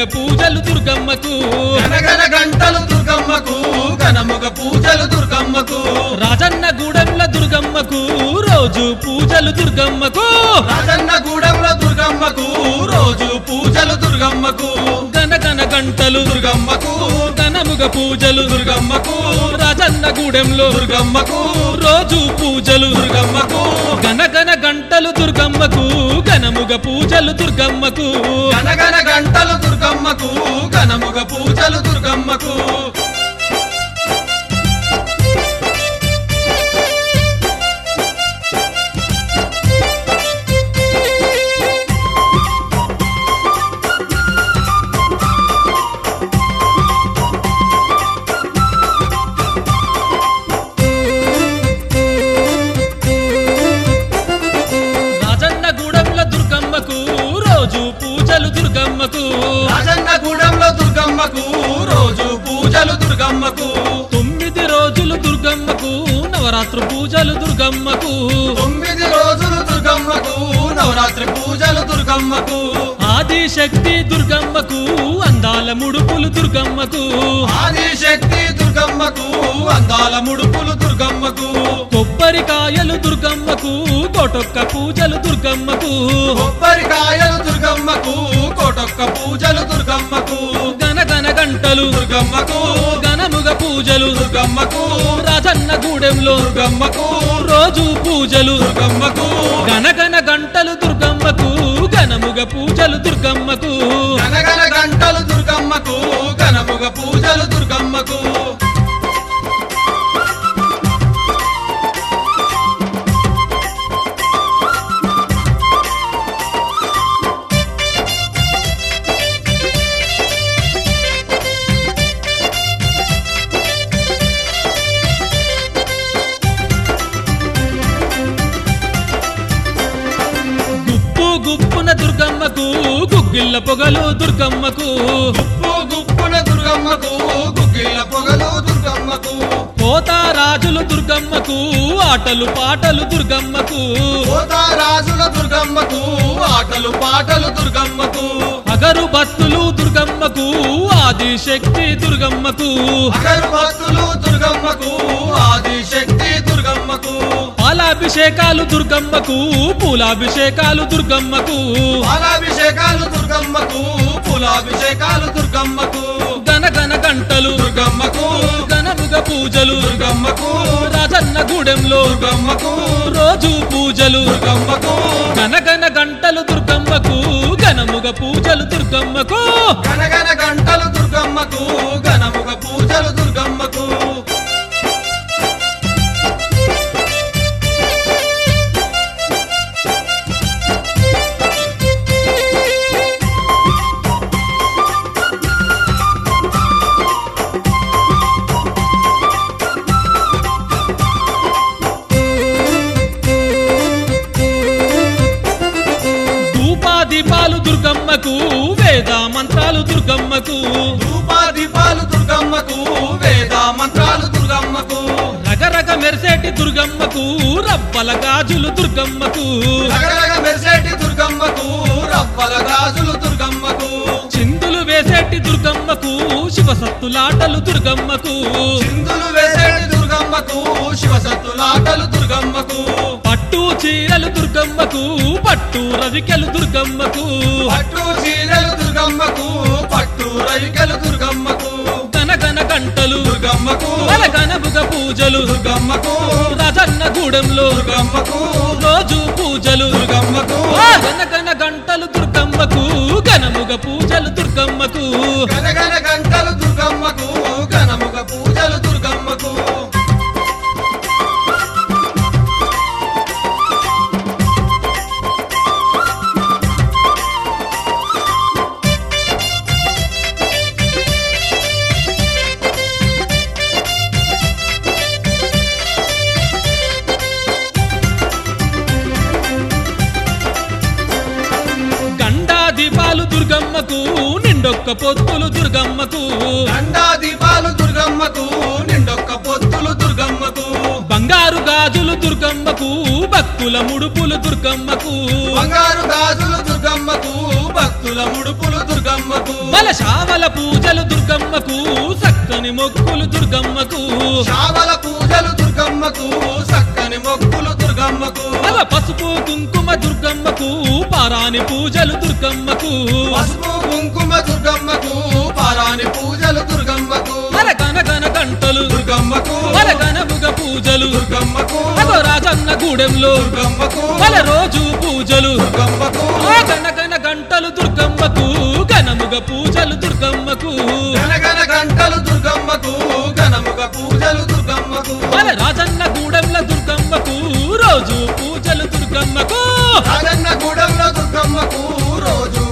పూజలు దుర్గమ్మకు గనగన గంటలు దుర్గమ్మకు ఘనముగ పూజలు దుర్గమ్మకు రాజన్న గూడెంల దుర్గమ్మకు రోజు పూజలు దుర్గమ్మకు రాజన్న గూడెంలో దుర్గమ్మకు రోజు పూజలు దుర్గమ్మకు గనగన గంటలు దుర్గమ్మకు ఘనముగ పూజలు దుర్గమ్మకు రాజన్న గూడెంలో దుర్గమ్మకు రోజు పూజలు దుర్గమ్మకు గనగన గంటలు దుర్గమ్మకు ఘనముగ పూజలు దుర్గమ్మకు గనగన గంటలు దుర్గమ్మకు ఘనముగ పూజలు దుర్గమ్మకు రాజన్న గూడెంల దుర్గమ్మకు రోజు పూజలు దుర్గమ్మకు రాజన్న గూడెంలో దుర్గమ్మకు రోజు పూజలు దుర్గమ్మకు తొమ్మిది రోజులు దుర్గమ్మకు నవరాత్రి పూజలు దుర్గమ్మకు తొమ్మిది రోజులు దుర్గమ్మకు నవరాత్రి పూజలు దుర్గమ్మకు ఆది శక్తి దుర్గమ్మకు అందాల ముడుపులు దుర్గమ్మకు ఆది శక్తి దుర్గమ్మకు అందాల ముడుపులు దుర్గమ్మకు కొబ్బరికాయలు దుర్గమ్మకు కోటొక్క పూజలు దుర్గమ్మకు కొబ్బరికాయలు దుర్గమ్మకు కోటొక్క పూజలు దుర్గమ్మకు గనగన గంటలు దుర్గమ్మకు ఘనముగ పూజలు దుర్గమ్మకు రాజన్న గూడెంలో దుర్గమ్మకు రోజు పూజలు దుర్గమ్మకు గనగన గంటలు దుర్గమ్మకు ఘనముగ పూజలు దుర్గమ్మకు గనగన గంటలు దుర్గమ్మకు ఘనముగ పూజలు దుర్గమ్మకు గుప్పు గుప్పున దుర్గమ్మకు గుగ్గిళ్ళ పొగలు దుర్గమ్మకు గుప్పు గుప్పున దుర్గమ్మకు గుగ్గిళ్ళ పొగలు దుర్గమ్మకు పోతారాజులు దుర్గమ్మకు ఆటలు పాటలు దుర్గమ్మకు రాజుల దుర్గమ్మకు ఆటలు పాటలు దుర్గమ్మకు అగరు భక్తులు దుర్గమ్మకు ఆది శక్తి దుర్గమ్మకు అగరు భక్తులు దుర్గమ్మకు ఆది శక్తి దుర్గమ్మకు పాలాభిషేకాలు దుర్గమ్మకు పూలాభిషేకాలు దుర్గమ్మకు పాలాభిషేకాలు దుర్గమ్మకు పూలాభిషేకాలు దుర్గమ్మకు గనగన గంటలు దుర్గమ్మకు గనముగ పూజలు దుర్గమ్మకు రాజన్న గూడెంలో దుర్గమ్మకు రోజు పూజలు దుర్గమ్మకు గనగన గంటలు దుర్గమ్మకు ఘనముగ పూజలు దుర్గమ్మకు గనగన గంటలు దుర్గమ్మకు ఘనముగ పూజలు దుర్గమ్మకు ధూపాదీపాలు దుర్గమ్మకు వేద మంత్రాలు దుర్గమ్మకు ధూపాదీపాలు దుర్గమ్మకు వేద మంత్రాలు దుర్గమ్మకు రగరగ మెరిసేటి దుర్గమ్మకు రవ్వల గాజులు దుర్గమ్మకు రగరగ మెరిసేటి దుర్గమ్మకు రవ్వల గాజులు దుర్గమ్మకు చిందులు వేసేటి దుర్గమ్మకు శివసత్తులాటలు దుర్గమ్మకు చిందులు వేసేటి దుర్గమ్మకు శివసత్తులాటలు దుర్గమ్మకు పట్టు చీరలు దుర్గమ్మకు పట్టు రవికెలు దుర్గమ్మకు పట్టు చీరలు దుర్గమ్మకు పట్టు రవికెలు దుర్గమ్మకు గనగన గంటలు దుర్గమ్మకు గనబుగ పూజలు దుర్గమ్మకు రాజన్న గూడెంలో దుర్గమ్మకు రోజు పూజలు దుర్గమ్మకు గనగన గంటలు దుర్గమ్మకు ఘనముగ పూజలు దుర్గమ్మకు గనగన గంటలు దుర్గమ్మకు ఘనముగ పూజలు దుర్గమ్మకు గండా దీపాలు దుర్గమ్మకు నిండొక్క పొత్తులు దుర్గమ్మకు గండా దీపాలు దుర్గమ్మకు నిండొక్క పొత్తులు దుర్గమ్మకు బంగారు గాజులు దుర్గమ్మకు భక్తుల ముడుపులు దుర్గమ్మకు బంగారు గాజులు దుర్గమ్మకు భక్తుల ముడుపులు దుర్గమ్మకు దుర్గమ్మకు బలశావల పూజలు దుర్గమ్మకు చక్కని మొక్కులు దుర్గమ్మకు శావల పూజలు దుర్గమ్మకు చక్కని మొక్కులు దుర్గమ్మకు అల పసుపు కుంకుమ దుర్గమ్మకు పారాని పూజలు దుర్గమ్మకు పసుపు కుంకుమ దుర్గమ్మకు పారాని పూజలు దుర్గమ్మకు అల గనగన గంటలు దుర్గమ్మకు అల గనముగ పూజలు దుర్గమ్మకు అగో రాజన్న గూడెంలో దుర్గమ్మకు అల రోజు పూజలు దుర్గమ్మకు ఆ గనగన గంటలు దుర్గమ్మకు ఘనముగ పూజలు దుర్గమ్మకు గనగన గంటలు దుర్గమ్మకు ఘనముగ పూజలు దుర్గమ్మకు అల రాజన్న గూడెంల దుర్గమ్మకు రోజు పూజలు దుర్గమ్మకు రాజన్న గూడెంలో దుర్గమ్మకు రోజు